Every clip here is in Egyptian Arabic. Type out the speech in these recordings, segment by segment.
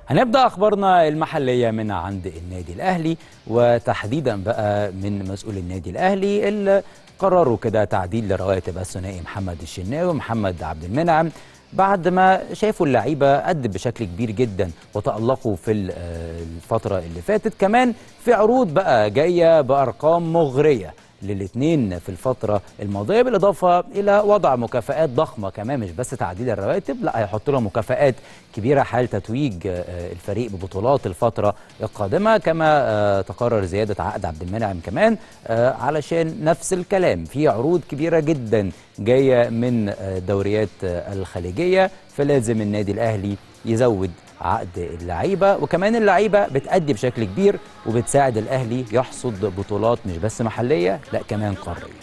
هنبدا اخبارنا المحليه من عند النادي الاهلي وتحديدا بقى من مسؤول النادي الاهلي اللي قرروا كده تعديل لرواتب الثنائي محمد الشناوي ومحمد عبد المنعم بعد ما شافوا اللعيبه قد بشكل كبير جدا وتالقوا في الفتره اللي فاتت كمان في عروض بقى جايه بارقام مغريه للاثنين في الفترة الماضية بالإضافة إلى وضع مكافآت ضخمة كمان مش بس تعديل الرواتب لا هيحط لهم مكافآت كبيرة حال تتويج الفريق ببطولات الفترة القادمة كما تقرر زيادة عقد عبد المنعم كمان علشان نفس الكلام في عروض كبيرة جدا جاية من الدوريات الخليجية فلازم النادي الأهلي يزود عقد اللعيبه وكمان اللعيبه بتأدي بشكل كبير وبتساعد الاهلي يحصد بطولات مش بس محليه لا كمان قاريه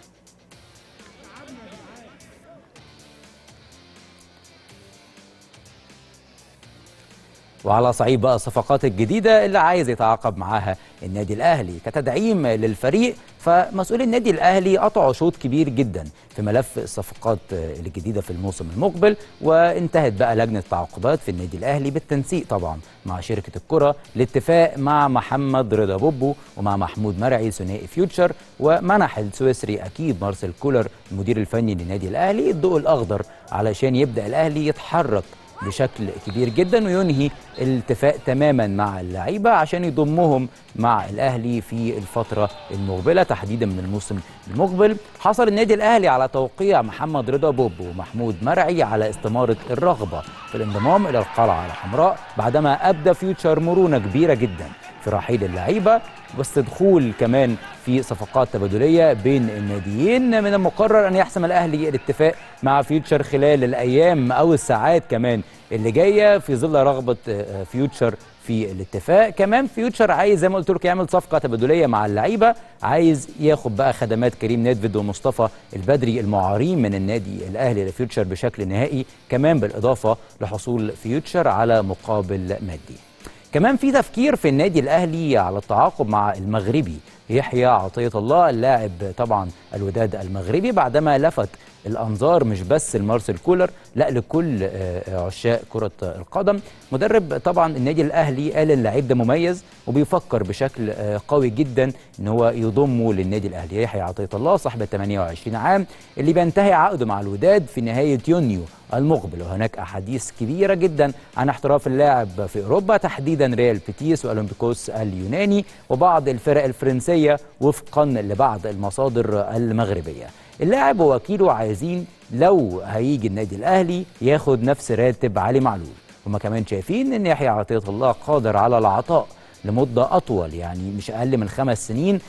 وعلى صعيد بقى الصفقات الجديده اللي عايز يتعاقب معاها النادي الاهلي كتدعيم للفريق فمسؤول النادي الاهلي قطعوا شوط كبير جدا في ملف الصفقات الجديده في الموسم المقبل وانتهت بقى لجنه التعاقدات في النادي الاهلي بالتنسيق طبعا مع شركه الكره لاتفاق مع محمد رضا بوبو ومع محمود مرعي ثنائي فيوتشر ومنح السويسري اكيد مارسيل كولر المدير الفني للنادي الاهلي الضوء الاخضر علشان يبدا الاهلي يتحرك بشكل كبير جدا وينهي الاتفاق تماما مع اللعيبه عشان يضمهم مع الاهلي في الفتره المقبله تحديدا من الموسم المقبل حصل النادي الاهلي على توقيع محمد رضا بوبو ومحمود مرعي على استماره الرغبه في الانضمام الى القلعه الحمراء بعدما ابدى فيوتشر مرونه كبيره جدا في رحيل اللعيبه واستدخول كمان في صفقات تبادليه بين الناديين من المقرر ان يحسم الاهلي الاتفاق مع فيوتشر خلال الايام او الساعات كمان اللي جايه في ظل رغبه فيوتشر في الاتفاق كمان فيوتشر عايز زي ما قلت لكم يعمل صفقه تبادليه مع اللعيبه عايز ياخد بقى خدمات كريم نيدفيد ومصطفى البدري المعارين من النادي الاهلي لفيوتشر بشكل نهائي كمان بالاضافه لحصول فيوتشر على مقابل مادي كمان في تفكير في النادي الاهلي على التعاقد مع المغربي يحيى عطيه الله اللاعب طبعا الوداد المغربي بعدما لفت الانظار مش بس لمارسيل كولر لا لكل عشاق كره القدم مدرب طبعا النادي الاهلي قال اللعيب ده مميز وبيفكر بشكل قوي جدا ان هو يضمه للنادي الاهلي يحيى عطيه الله صاحب 28 عام اللي بينتهي عقده مع الوداد في نهايه يونيو المقبل وهناك احاديث كبيره جدا عن احتراف اللاعب في اوروبا تحديدا ريال بيتيس واولمبيكوس اليوناني وبعض الفرق الفرنسيه وفقا لبعض المصادر المغربيه اللاعب ووكيله عايزين لو هيجي النادي الاهلي ياخد نفس راتب علي معلول هما كمان شايفين ان يحيى عطيه الله قادر على العطاء لمده اطول يعني مش اقل من خمس سنين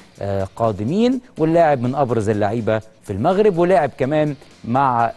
قادمين واللاعب من ابرز اللعيبه في المغرب ولعب كمان مع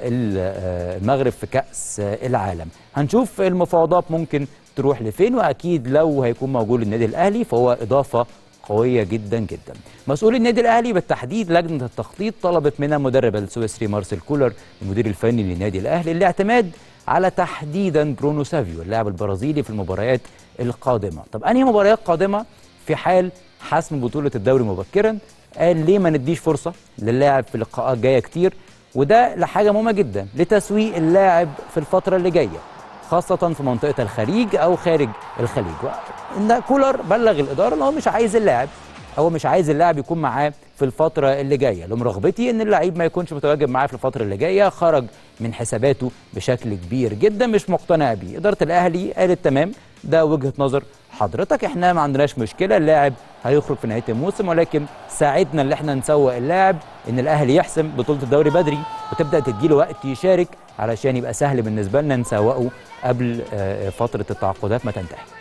المغرب في كاس العالم هنشوف المفاوضات ممكن تروح لفين واكيد لو هيكون موجود النادي الاهلي فهو اضافه قوية جدا جدا مسؤول النادي الأهلي بالتحديد لجنة التخطيط طلبت من المدرب السويسري مارسيل كولر المدير الفني للنادي الأهلي الاعتماد على تحديدا برونو سافيو اللاعب البرازيلي في المباريات القادمة طب أنهي مباريات قادمة في حال حسم بطولة الدوري مبكرا قال ليه ما نديش فرصة للاعب في لقاءات جاية كتير وده لحاجة مهمة جدا لتسويق اللاعب في الفترة اللي جاية خاصة في منطقة الخليج أو خارج الخليج إن كولر بلغ الإدارة إن هو مش عايز اللاعب هو مش عايز اللاعب يكون معاه في الفترة اللي جاية لهم رغبتي إن اللعيب ما يكونش متواجد معاه في الفترة اللي جاية خرج من حساباته بشكل كبير جدا مش مقتنع بيه إدارة الأهلي قالت تمام ده وجهة نظر حضرتك احنا ما عندناش مشكله اللاعب هيخرج في نهايه الموسم ولكن ساعدنا ان احنا نسوق اللاعب ان الاهلي يحسم بطوله الدوري بدري وتبدا تديله وقت يشارك علشان يبقى سهل بالنسبه لنا نسوقه قبل فتره التعاقدات ما تنتهي